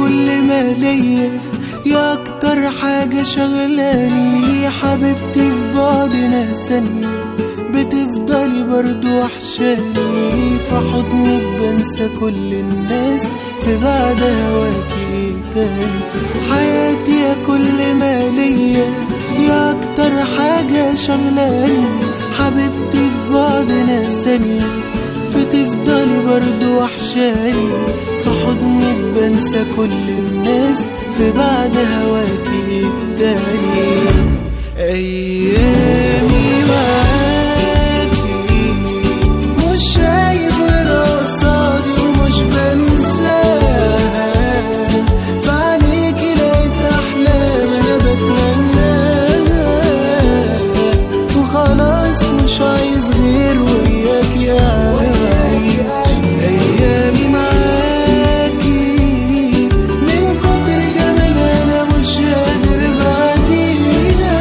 كل ما ليا يا اكتر حاجة شغلاني يا حبيبتي في بعدنا ثانية بتفضلي برضو وحشاني في حضنك بنسى كل الناس في بعد هواكي إيه تاني حياتي يا كل ما ليا يا اكتر حاجة شغلاني حبيبتي في بعدنا ثانية بتفضلي برضو وحشاني في حضنك بنسى كل الناس في بعد هواكي التاني أيامي معاكي مش شايف غير قصادي ومش بنساها في عينيكي لقيت أحلام أنا بتمناها وخلاص مش عايز غير وياكي أعيش أيامي معاكي من كتر جمالها أنا مش قادر بعديها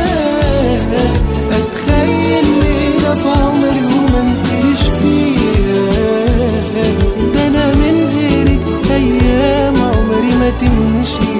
أتخيل ليلة في عمري وما انتيش فيها ده أنا من غيرك أيام عمري ما تمشي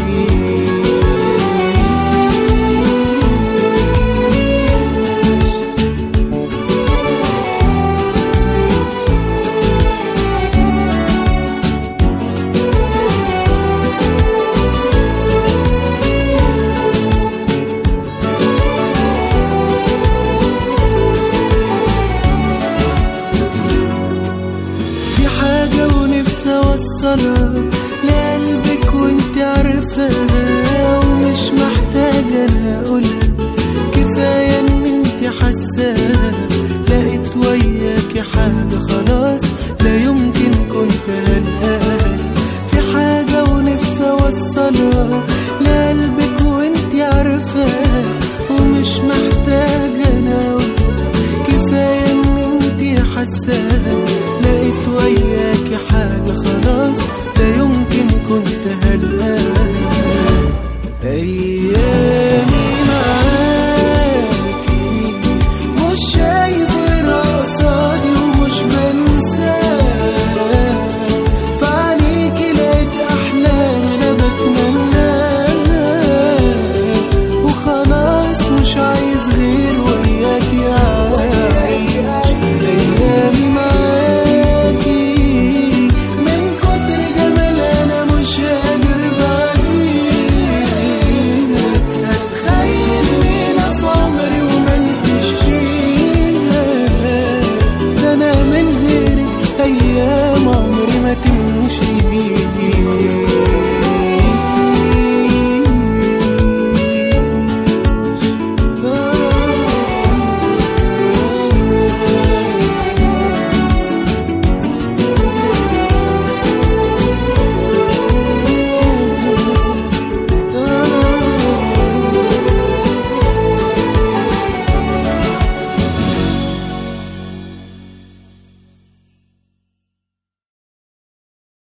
في حاجة ونفسي أوصلها لقلبك وانت عارفاها ومش محتاجة أنا أقول